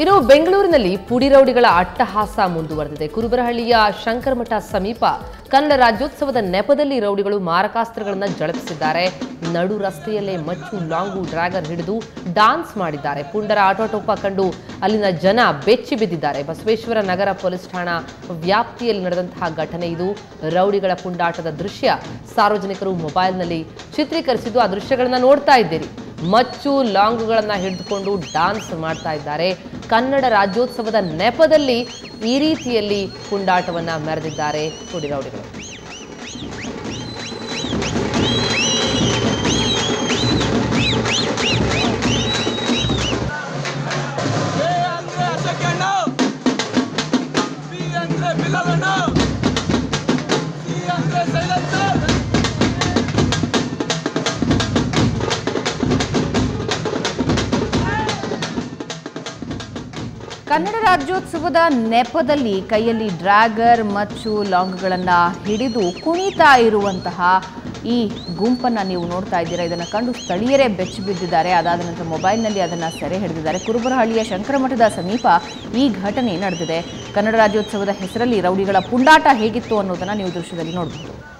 ಇನ್ನು ಬೆಂಗಳೂರಿನಲ್ಲಿ ಪುಡಿ ರೌಡಿಗಳ ಅಟ್ಟಹಾಸ ಮುಂದುವರೆದಿದೆ ಕುರುಬರಹಳ್ಳಿಯ ಶಂಕರಮಠ ಸಮೀಪ ಕನ್ನಡ ರಾಜ್ಯೋತ್ಸವದ ನೆಪದಲ್ಲಿ ರೌಡಿಗಳು ಮಾರಕಾಸ್ತ್ರಗಳನ್ನು ಜಳಪಿಸಿದ್ದಾರೆ ನಡು ರಸ್ತೆಯಲ್ಲೇ ಮಚ್ಚು ಲಾಂಗು ಡ್ರ್ಯಾಗರ್ ಹಿಡಿದು ಡಾನ್ಸ್ ಮಾಡಿದ್ದಾರೆ ಪುಂಡರ ಆಟೋಟೋಪ ಕಂಡು ಅಲ್ಲಿನ ಜನ ಬೆಚ್ಚಿ ಬಿದ್ದಿದ್ದಾರೆ ಬಸವೇಶ್ವರ ನಗರ ಪೊಲೀಸ್ ಠಾಣಾ ವ್ಯಾಪ್ತಿಯಲ್ಲಿ ನಡೆದಂತಹ ಘಟನೆ ಇದು ರೌಡಿಗಳ ಪುಂಡಾಟದ ದೃಶ್ಯ ಸಾರ್ವಜನಿಕರು ಮೊಬೈಲ್ನಲ್ಲಿ ಚಿತ್ರೀಕರಿಸಿದ್ದು ಆ ದೃಶ್ಯಗಳನ್ನ ನೋಡ್ತಾ ಇದ್ದೀರಿ ಮಚ್ಚು ಲಾಂಗುಗಳನ್ನ ಹಿಡಿದುಕೊಂಡು ಡಾನ್ಸ್ ಮಾಡ್ತಾ ಇದ್ದಾರೆ ಕನ್ನಡ ರಾಜ್ಯೋತ್ಸವದ ನೆಪದಲ್ಲಿ ಈ ರೀತಿಯಲ್ಲಿ ಪುಂಡಾಟವನ್ನ ಮೆರೆದಿದ್ದಾರೆ ಪುಡಿ ರೌಡಿಗಳು ఏ అంటే సెకండ్ బి అంటే పిల్లలను సి అంటే సైలెన్సర్ ಕನ್ನಡ ರಾಜ್ಯೋತ್ಸವದ ನೆಪದಲ್ಲಿ ಕೈಯಲ್ಲಿ ಡ್ರ್ಯಾಗರ್ ಮಚ್ಚು ಲಾಂಗ್ಗಳನ್ನು ಹಿಡಿದು ಕುಣಿತಾ ಇರುವಂತಹ ಈ ಗುಂಪನ್ನು ನೀವು ನೋಡ್ತಾ ಇದ್ದೀರಾ ಇದನ್ನು ಕಂಡು ಸ್ಥಳೀಯರೇ ಬೆಚ್ಚಿ ಬಿದ್ದಿದ್ದಾರೆ ಅದಾದ ನಂತರ ಮೊಬೈಲ್ನಲ್ಲಿ ಅದನ್ನು ಸೆರೆ ಹಿಡಿದಿದ್ದಾರೆ ಕುರುಬರಹಳ್ಳಿಯ ಶಂಕರಮಠದ ಸಮೀಪ ಈ ಘಟನೆ ನಡೆದಿದೆ ಕನ್ನಡ ರಾಜ್ಯೋತ್ಸವದ ಹೆಸರಲ್ಲಿ ರೌಡಿಗಳ ಪುಂಡಾಟ ಹೇಗಿತ್ತು ಅನ್ನೋದನ್ನು ನೀವು ದೃಶ್ಯದಲ್ಲಿ ನೋಡಬಹುದು